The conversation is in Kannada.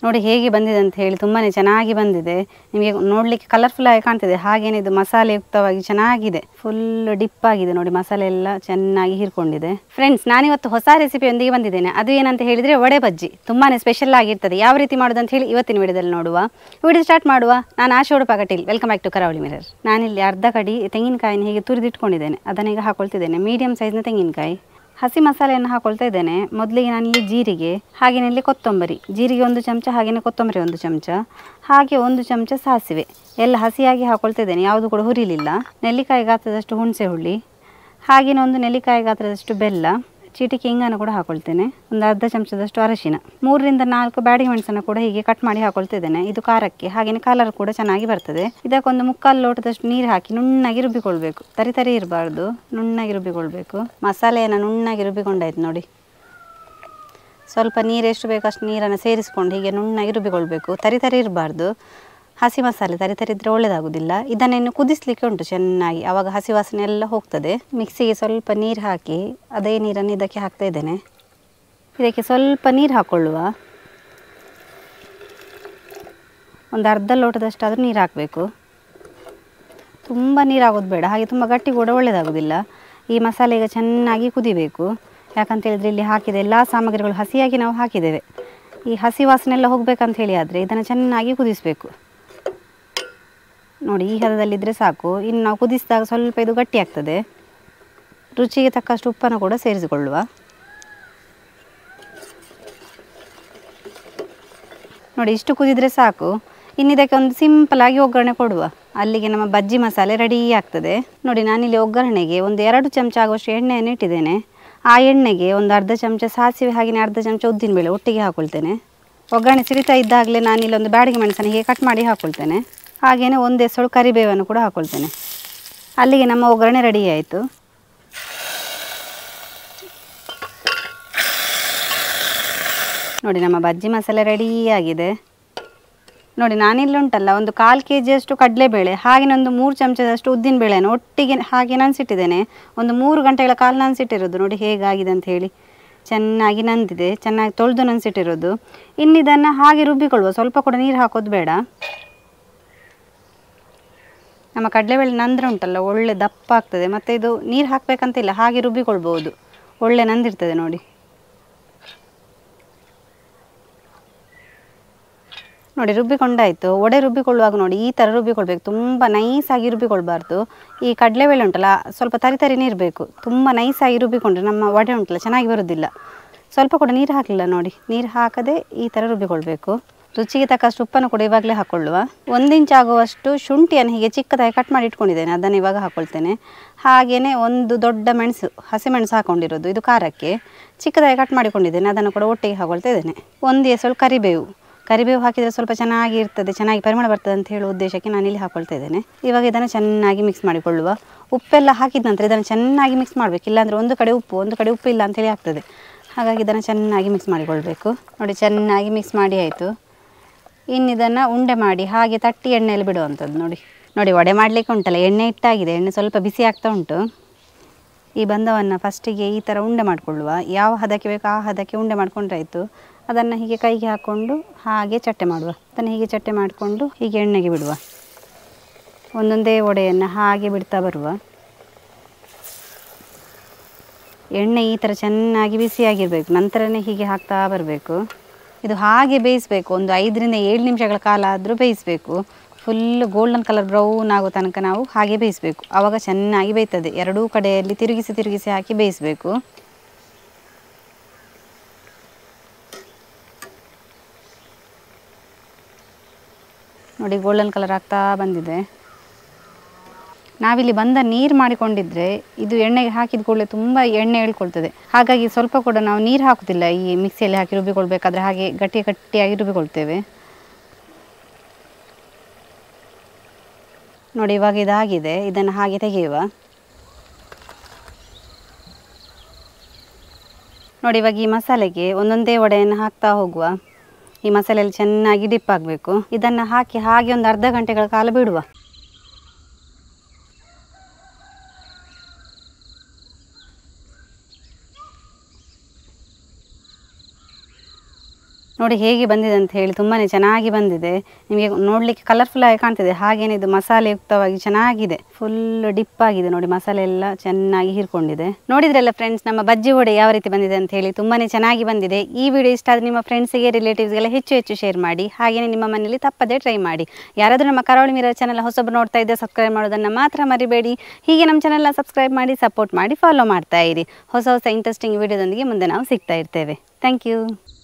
ನೋಡಿ ಹೇಗೆ ಬಂದಿದೆ ಅಂತ ಹೇಳಿ ತುಂಬಾ ಚೆನ್ನಾಗಿ ಬಂದಿದೆ ನಿಮಗೆ ನೋಡಲಿಕ್ಕೆ ಕಲರ್ಫುಲ್ ಆಗಿ ಕಾಣ್ತಿದೆ ಹಾಗೇನೆ ಇದು ಮಸಾಲೆಯುಕ್ತವಾಗಿ ಚೆನ್ನಾಗಿದೆ ಫುಲ್ ಡಿಪ್ ಆಗಿದೆ ನೋಡಿ ಮಸಾಲೆ ಎಲ್ಲ ಚೆನ್ನಾಗಿ ಹೀರ್ಕೊಂಡಿದೆ ಫ್ರೆಂಡ್ಸ್ ನಾನಿವತ್ತು ಹೊಸ ರೆಸಿಪಿಯೊಂದಿಗೆ ಬಂದಿದ್ದೇನೆ ಅದು ಏನಂತ ಹೇಳಿದರೆ ವಡೆ ಬಜ್ಜಿ ತುಂಬಾ ಸ್ಪೆಷಲ್ ಆಗಿರ್ತದೆ ಯಾವ ರೀತಿ ಮಾಡೋದು ಅಂತ ಹೇಳಿ ಇವತ್ತಿನ ವಿಡಿಯೋದಲ್ಲಿ ನೋಡುವ ವಿಡಿಯೋ ಸ್ಟಾರ್ಟ್ ಮಾಡುವ ನಾನು ಆಶೋಡು ಪಾಕಟೀಲ್ welcome back to Karavali mirror ನಾನಿಲ್ಲಿ ಅರ್ಧ ಕಡಿ ತೆಂಗಿನಕಾಯಿನ ಹೀಗೆ ತುರಿದಿಟ್ಕೊಂಡಿದ್ದೇನೆ ಅದನ್ನ ಈಗ ಹಾಕೊಳ್ತಿದ್ದೇನೆ ಮೀಡಿಯಂ ಸೈಜ್ನ ತೆಂಗಿನಕಾಯಿ ಹಸಿ ಮಸಾಲೆಯನ್ನು ಹಾಕೊಳ್ತಾ ಇದ್ದೇನೆ ಮೊದಲಿಗೆ ನಾನಿಲ್ಲಿ ಜೀರಿಗೆ ಹಾಗೆಯೇ ಇಲ್ಲಿ ಕೊತ್ತಂಬರಿ ಜೀರಿಗೆ ಒಂದು ಚಮಚ ಹಾಗೆಯೇ ಕೊತ್ತಂಬರಿ ಒಂದು ಚಮಚ ಹಾಗೆ ಒಂದು ಚಮಚ ಸಾಸಿವೆ ಎಲ್ಲ ಹಸಿಯಾಗಿ ಹಾಕೊಳ್ತಾ ಇದ್ದೇನೆ ಯಾವುದು ಕೂಡ ಹುರಿಲಿಲ್ಲ ನೆಲ್ಲಿಕಾಯಿ ಗಾತ್ರದಷ್ಟು ಹುಣಸೆ ಹುಳಿ ಹಾಗೆಯೇ ಒಂದು ನೆಲ್ಲಿಕಾಯಿ ಗಾತ್ರದಷ್ಟು ಬೆಲ್ಲ ಚೀಟಿಕೆ ಹಿಂಗನ್ನು ಕೂಡ ಹಾಕೊಳ್ತೇನೆ ಒಂದು ಅರ್ಧ ಚಮಚದಷ್ಟು ಅರಶಿನ ಮೂರರಿಂದ ನಾಲ್ಕು ಬ್ಯಾಡಿಗೆ ಮೆಣಸನ್ನು ಕೂಡ ಹೀಗೆ ಕಟ್ ಮಾಡಿ ಹಾಕೊಳ್ತಿದ್ದೇನೆ ಇದು ಖಾರಕ್ಕೆ ಹಾಗೆಯೇ ಕಲರ್ ಕೂಡ ಚೆನ್ನಾಗಿ ಬರ್ತದೆ ಇದಕ್ಕೊಂದು ಮುಕ್ಕಾಲು ಲೋಟದಷ್ಟು ನೀರು ಹಾಕಿ ನುಣ್ಣಗೆ ರುಬ್ಬಿಕೊಳ್ಬೇಕು ತರಿ ತರಿ ಇರಬಾರ್ದು ನುಣ್ಣಗೆ ರುಬ್ಬಿಕೊಳ್ಬೇಕು ಮಸಾಲೆಯನ್ನು ನುಣ್ಣಗೆ ರುಬ್ಬಿಕೊಂಡಾಯ್ತು ನೋಡಿ ಸ್ವಲ್ಪ ನೀರು ಎಷ್ಟು ಬೇಕು ಅಷ್ಟು ನೀರನ್ನು ಸೇರಿಸ್ಕೊಂಡು ಹೀಗೆ ನುಣ್ಣಗೆ ರುಬ್ಬಿಕೊಳ್ಬೇಕು ತರಿ ತರಿ ಇರಬಾರ್ದು ಹಸಿ ಮಸಾಲೆ ತರಿ ತರಿ ಇದ್ದರೆ ಒಳ್ಳೆಯದಾಗೋದಿಲ್ಲ ಇದನ್ನೇನು ಕುದಿಸ್ಲಿಕ್ಕೆ ಉಂಟು ಚೆನ್ನಾಗಿ ಆವಾಗ ಹಸಿ ವಾಸನೆ ಎಲ್ಲ ಹೋಗ್ತದೆ ಮಿಕ್ಸಿಗೆ ಸ್ವಲ್ಪ ನೀರು ಹಾಕಿ ಅದೇ ನೀರನ್ನು ಇದಕ್ಕೆ ಹಾಕ್ತಾ ಇದ್ದೇನೆ ಇದಕ್ಕೆ ಸ್ವಲ್ಪ ನೀರು ಹಾಕ್ಕೊಳ್ಳುವ ಒಂದು ಅರ್ಧ ಲೋಟದಷ್ಟಾದರೂ ನೀರು ಹಾಕಬೇಕು ತುಂಬ ನೀರಾಗೋದು ಬೇಡ ಹಾಗೆ ತುಂಬ ಗಟ್ಟಿ ಕೂಡ ಒಳ್ಳೆಯದಾಗೋದಿಲ್ಲ ಈ ಮಸಾಲೆ ಈಗ ಚೆನ್ನಾಗಿ ಕುದಿಬೇಕು ಯಾಕಂತ ಹೇಳಿದ್ರೆ ಇಲ್ಲಿ ಹಾಕಿದ ಎಲ್ಲ ಸಾಮಗ್ರಿಗಳು ಹಸಿಯಾಗಿ ನಾವು ಹಾಕಿದ್ದೇವೆ ಈ ಹಸಿ ವಾಸನೆ ಎಲ್ಲ ಹೋಗ್ಬೇಕಂತ ಹೇಳಿ ಆದರೆ ಇದನ್ನು ಚೆನ್ನಾಗಿ ಕುದಿಸಬೇಕು ನೋಡಿ ಈ ಹದದಲ್ಲಿದ್ದರೆ ಸಾಕು ಇನ್ನು ನಾವು ಕುದಿಸಿದಾಗ ಸ್ವಲ್ಪ ಇದು ಗಟ್ಟಿ ಆಗ್ತದೆ ರುಚಿಗೆ ತಕ್ಕಷ್ಟು ಉಪ್ಪನ್ನು ಕೂಡ ಸೇರಿಸಿಕೊಳ್ಳುವ ನೋಡಿ ಇಷ್ಟು ಕುದಿದ್ರೆ ಸಾಕು ಇನ್ನು ಇದಕ್ಕೆ ಒಂದು ಸಿಂಪಲ್ ಆಗಿ ಒಗ್ಗರಣೆ ಕೊಡುವ ಅಲ್ಲಿಗೆ ನಮ್ಮ ಬಜ್ಜಿ ಮಸಾಲೆ ರೆಡಿ ಆಗ್ತದೆ ನೋಡಿ ನಾನಿಲ್ಲಿ ಒಗ್ಗರಣೆಗೆ ಒಂದು ಎರಡು ಚಮಚ ಆಗುವಷ್ಟು ಎಣ್ಣೆಯನ್ನು ಇಟ್ಟಿದ್ದೇನೆ ಆ ಎಣ್ಣೆಗೆ ಒಂದು ಅರ್ಧ ಚಮಚ ಸಾಸಿವೆ ಹಾಗೆಯೇ ಅರ್ಧ ಚಮಚ ಉದ್ದಿನಬೇಳೆ ಒಟ್ಟಿಗೆ ಹಾಕೊಳ್ತೇನೆ ಒಗ್ಗರಣೆ ಸಿಡಿತಾ ಇದ್ದಾಗಲೇ ನಾನಿಲ್ಲಿ ಒಂದು ಬ್ಯಾಡಿಗೆ ಮೆಣಸನ್ನು ಹೀಗೆ ಕಟ್ ಮಾಡಿ ಹಾಕೊಳ್ತೇನೆ ಹಾಗೆಯೇ ಒಂದು ಎಸಳು ಕರಿಬೇವನ್ನು ಕೂಡ ಹಾಕೊಳ್ತೇನೆ ಅಲ್ಲಿಗೆ ನಮ್ಮ ಒಗ್ಗರಣೆ ರೆಡಿ ಆಯಿತು ನೋಡಿ ನಮ್ಮ ಬಜ್ಜಿ ಮಸಾಲೆ ರೆಡಿ ಆಗಿದೆ ನೋಡಿ ನಾನಿಲ್ಲಿ ಉಂಟಲ್ಲ ಒಂದು ಕಾಲು ಕೆ ಜಿಯಷ್ಟು ಕಡಲೆಬೇಳೆ ಹಾಗೆ ಒಂದು ಮೂರು ಚಮಚದಷ್ಟು ಉದ್ದಿನ ಬೇಳೆಯನ್ನು ಒಟ್ಟಿಗೆ ಹಾಗೆ ನೆನೆಸಿಟ್ಟಿದ್ದೇನೆ ಒಂದು ಮೂರು ಗಂಟೆಗಳ ಕಾಲ ನೆನೆಸಿಟ್ಟಿರೋದು ನೋಡಿ ಹೇಗಾಗಿದೆ ಅಂತ ಹೇಳಿ ಚೆನ್ನಾಗಿ ನಂದಿದೆ ಚೆನ್ನಾಗಿ ತೊಳೆದು ನೆನೆಸಿಟ್ಟಿರೋದು ಇನ್ನು ಇದನ್ನು ಹಾಗೆ ರುಬ್ಬಿಕೊಳ್ಳುವ ಸ್ವಲ್ಪ ಕೂಡ ನೀರು ಹಾಕೋದು ಬೇಡ ನಮ್ಮ ಕಡಲೆಬೇಳೆ ನಂದ್ರೆ ಉಂಟಲ್ಲ ಒಳ್ಳೆ ದಪ್ಪ ಆಗ್ತದೆ ಮತ್ತು ಇದು ನೀರು ಹಾಕಬೇಕಂತಿಲ್ಲ ಹಾಗೆ ರುಬ್ಬಿಕೊಳ್ಬೋದು ಒಳ್ಳೆ ನಂದಿರ್ತದೆ ನೋಡಿ ನೋಡಿ ರುಬ್ಬಿಕೊಂಡಾಯಿತು ಒಡೆ ರುಬ್ಬಿಕೊಳ್ಳುವಾಗ ನೋಡಿ ಈ ಥರ ರುಬ್ಬಿಕೊಳ್ಬೇಕು ತುಂಬ ನೈಸಾಗಿ ರುಬ್ಬಿಕೊಳ್ಬಾರ್ದು ಈ ಕಡಲೆಬೇಳೆ ಉಂಟಲ್ಲ ಸ್ವಲ್ಪ ತರಿ ತರಿನೇ ಇರಬೇಕು ತುಂಬ ನೈಸಾಗಿ ರುಬ್ಬಿಕೊಂಡ್ರೆ ನಮ್ಮ ವಡೆ ಉಂಟಲ್ಲ ಚೆನ್ನಾಗಿ ಬರೋದಿಲ್ಲ ಸ್ವಲ್ಪ ಕೂಡ ನೀರು ಹಾಕಲಿಲ್ಲ ನೋಡಿ ನೀರು ಹಾಕದೆ ಈ ಥರ ರುಬ್ಬಿಕೊಳ್ಬೇಕು ರುಚಿಗೆ ತಕ್ಕಷ್ಟು ಉಪ್ಪನ್ನು ಕೂಡ ಇವಾಗಲೇ ಹಾಕ್ಕೊಳ್ಳುವ ಒಂದು ಇಂಚ್ ಆಗುವಷ್ಟು ಶುಂಠಿಯನ್ನು ಹೀಗೆ ಚಿಕ್ಕದಾಗಿ ಕಟ್ ಮಾಡಿ ಇಟ್ಕೊಂಡಿದ್ದೇನೆ ಅದನ್ನು ಇವಾಗ ಹಾಕ್ಕೊಳ್ತೇನೆ ಹಾಗೆಯೇ ಒಂದು ದೊಡ್ಡ ಮೆಣಸು ಹಸಿಮೆಣಸು ಹಾಕ್ಕೊಂಡಿರೋದು ಇದು ಖಾರಕ್ಕೆ ಚಿಕ್ಕದಾಗಿ ಕಟ್ ಮಾಡಿಕೊಂಡಿದ್ದೇನೆ ಅದನ್ನು ಕೂಡ ಒಟ್ಟಿಗೆ ಹಾಕೊಳ್ತಾ ಇದ್ದೇನೆ ಒಂದು ಎಸಳು ಕರಿಬೇವು ಕರಿಬೇವು ಹಾಕಿದರೆ ಸ್ವಲ್ಪ ಚೆನ್ನಾಗಿ ಇರ್ತದೆ ಚೆನ್ನಾಗಿ ಪರಿಮಳ ಬರ್ತದೆ ಅಂತ ಹೇಳುವ ಉದ್ದೇಶಕ್ಕೆ ನಾನು ಇಲ್ಲಿ ಹಾಕೊಳ್ತಾ ಇದ್ದೇನೆ ಇವಾಗ ಇದನ್ನು ಚೆನ್ನಾಗಿ ಮಿಕ್ಸ್ ಮಾಡಿಕೊಳ್ಳುವ ಉಪ್ಪೆಲ್ಲ ಹಾಕಿದ ನಂತರ ಇದನ್ನು ಚೆನ್ನಾಗಿ ಮಿಕ್ಸ್ ಮಾಡಬೇಕು ಇಲ್ಲಾಂದರೆ ಒಂದು ಕಡೆ ಉಪ್ಪು ಒಂದು ಕಡೆ ಉಪ್ಪು ಇಲ್ಲ ಅಂತೇಳಿ ಆಗ್ತದೆ ಹಾಗಾಗಿ ಇದನ್ನು ಚೆನ್ನಾಗಿ ಮಿಕ್ಸ್ ಮಾಡಿಕೊಳ್ಬೇಕು ನೋಡಿ ಚೆನ್ನಾಗಿ ಮಿಕ್ಸ್ ಮಾಡಿ ಆಯಿತು ಇನ್ನು ಇದನ್ನು ಉಂಡೆ ಮಾಡಿ ಹಾಗೆ ತಟ್ಟಿ ಎಣ್ಣೆಯಲ್ಲಿ ಬಿಡುವಂಥದ್ದು ನೋಡಿ ನೋಡಿ ವಡೆ ಮಾಡಲಿಕ್ಕೆ ಉಂಟಲ್ಲ ಎಣ್ಣೆ ಇಟ್ಟಾಗಿದೆ ಎಣ್ಣೆ ಸ್ವಲ್ಪ ಬಿಸಿ ಆಗ್ತಾ ಉಂಟು ಈ ಬಂದವನ್ನು ಫಸ್ಟಿಗೆ ಈ ಥರ ಉಂಡೆ ಮಾಡಿಕೊಳ್ಳುವ ಯಾವ ಹದಕ್ಕೆ ಬೇಕು ಆ ಹದಕ್ಕೆ ಉಂಡೆ ಮಾಡ್ಕೊಂಡ್ರೆ ಆಯಿತು ಅದನ್ನು ಹೀಗೆ ಕೈಗೆ ಹಾಕ್ಕೊಂಡು ಹಾಗೆ ಚಟ್ಟೆ ಮಾಡುವ ಅದನ್ನು ಹೀಗೆ ಚಟ್ಟೆ ಮಾಡಿಕೊಂಡು ಹೀಗೆ ಎಣ್ಣೆಗೆ ಬಿಡುವ ಒಂದೊಂದೇ ಒಡೆಯನ್ನು ಹಾಗೆ ಬಿಡ್ತಾ ಬರುವ ಎಣ್ಣೆ ಈ ಥರ ಚೆನ್ನಾಗಿ ಬಿಸಿಯಾಗಿರಬೇಕು ನಂತರನೇ ಹೀಗೆ ಹಾಕ್ತಾ ಬರಬೇಕು ಇದು ಹಾಗೆ ಬೇಯಿಸಬೇಕು ಒಂದು ಐದರಿಂದ ಏಳು ನಿಮಿಷಗಳ ಕಾಲ ಆದರೂ ಬೇಯಿಸಬೇಕು ಫುಲ್ ಗೋಲ್ಡನ್ ಕಲರ್ ಬ್ರೌನ್ ಆಗೋ ತನಕ ನಾವು ಹಾಗೆ ಬೇಯಿಸಬೇಕು ಆವಾಗ ಚೆನ್ನಾಗಿ ಬೇಯ್ತದೆ ಎರಡೂ ಕಡೆಯಲ್ಲಿ ತಿರುಗಿಸಿ ತಿರುಗಿಸಿ ಹಾಕಿ ಬೇಯಿಸಬೇಕು ನೋಡಿ ಗೋಲ್ಡನ್ ಕಲರ್ ಆಗ್ತಾ ಬಂದಿದೆ ನಾವಿಲ್ಲಿ ಬಂದ ನೀರು ಮಾಡಿಕೊಂಡಿದ್ರೆ ಇದು ಎಣ್ಣೆಗೆ ಹಾಕಿದ ಕೂಡಲೇ ತುಂಬ ಎಣ್ಣೆ ಎಳ್ಕೊಳ್ತದೆ ಹಾಗಾಗಿ ಸ್ವಲ್ಪ ಕೂಡ ನಾವು ನೀರು ಹಾಕುತ್ತಿಲ್ಲ ಈ ಮಿಕ್ಸಿಯಲ್ಲಿ ಹಾಕಿ ರುಬ್ಬಿಕೊಳ್ಬೇಕಾದ್ರೆ ಹಾಗೆ ಗಟ್ಟಿ ಗಟ್ಟಿಯಾಗಿ ರುಬ್ಬಿಕೊಳ್ತೇವೆ ನೋಡಿ ಇವಾಗ ಇದಾಗಿದೆ ಇದನ್ನು ಹಾಗೆ ತೆಗೆಯುವ ನೋಡಿ ಇವಾಗ ಈ ಮಸಾಲೆಗೆ ಒಂದೊಂದೇ ವಡೆಯನ್ನು ಹಾಕ್ತಾ ಹೋಗುವ ಈ ಮಸಾಲೆಯಲ್ಲಿ ಚೆನ್ನಾಗಿ ಡಿಪ್ ಆಗಬೇಕು ಇದನ್ನು ಹಾಕಿ ಹಾಗೆ ಒಂದು ಅರ್ಧ ಗಂಟೆಗಳ ಕಾಲ ಬಿಡುವ ನೋಡಿ ಹೇಗೆ ಬಂದಿದೆ ಅಂತ ಹೇಳಿ ತುಂಬಾ ಚೆನ್ನಾಗಿ ಬಂದಿದೆ ನಿಮಗೆ ನೋಡಲಿಕ್ಕೆ ಕಲರ್ಫುಲ್ ಆಗಿ ಕಾಣ್ತಿದೆ ಹಾಗೇನೆ ಇದು ಮಸಾಲೆಯುಕ್ತವಾಗಿ ಚೆನ್ನಾಗಿದೆ ಫುಲ್ ಡಿಪ್ ಆಗಿದೆ ನೋಡಿ ಮಸಾಲೆ ಎಲ್ಲ ಚೆನ್ನಾಗಿ ಹೀರ್ಕೊಂಡಿದೆ ನೋಡಿದ್ರಲ್ಲ ಫ್ರೆಂಡ್ಸ್ ನಮ್ಮ ಬಜ್ಜಿ ವಡೆ ಯಾವ ರೀತಿ ಬಂದಿದೆ ಅಂತ ಹೇಳಿ ತುಂಬಾ ಚೆನ್ನಾಗಿ ಬಂದಿದೆ ಈ ವಿಡಿಯೋ ಇಷ್ಟ ಆದರೆ ನಿಮ್ಮ ಫ್ರೆಂಡ್ಸಿಗೆ ರಿಲೇಟಿವ್ಸ್ಗೆಲ್ಲ ಹೆಚ್ಚು ಹೆಚ್ಚು ಶೇರ್ ಮಾಡಿ ಹಾಗೆಯೇ ನಿಮ್ಮ ಮನೆಯಲ್ಲಿ ತಪ್ಪದೇ ಟ್ರೈ ಮಾಡಿ ಯಾರಾದರೂ ನಮ್ಮ ಕರಾವಳಿ ಮೀರ ಚಾನಲ್ ಹೊಸಬ್ರು ನೋಡ್ತಾ ಇದ್ದರೆ ಸಬ್ಸ್ಕ್ರೈಬ್ ಮಾಡೋದನ್ನು ಮಾತ್ರ ಮರಿಬೇಡಿ ಹೀಗೆ ನಮ್ಮ ಚಾನಲ್ನ ಸಬ್ಸ್ಕ್ರೈಬ್ ಮಾಡಿ ಸಪೋರ್ಟ್ ಮಾಡಿ ಫಾಲೋ ಮಾಡ್ತಾ ಇರಿ ಹೊಸ ಹೊಸ ಇಂಟ್ರೆಸ್ಟಿಂಗ್ ವಿಡಿಯೋದೊಂದಿಗೆ ಮುಂದೆ ನಾವು ಸಿಗ್ತಾ ಇರ್ತೇವೆ ಥ್ಯಾಂಕ್ ಯು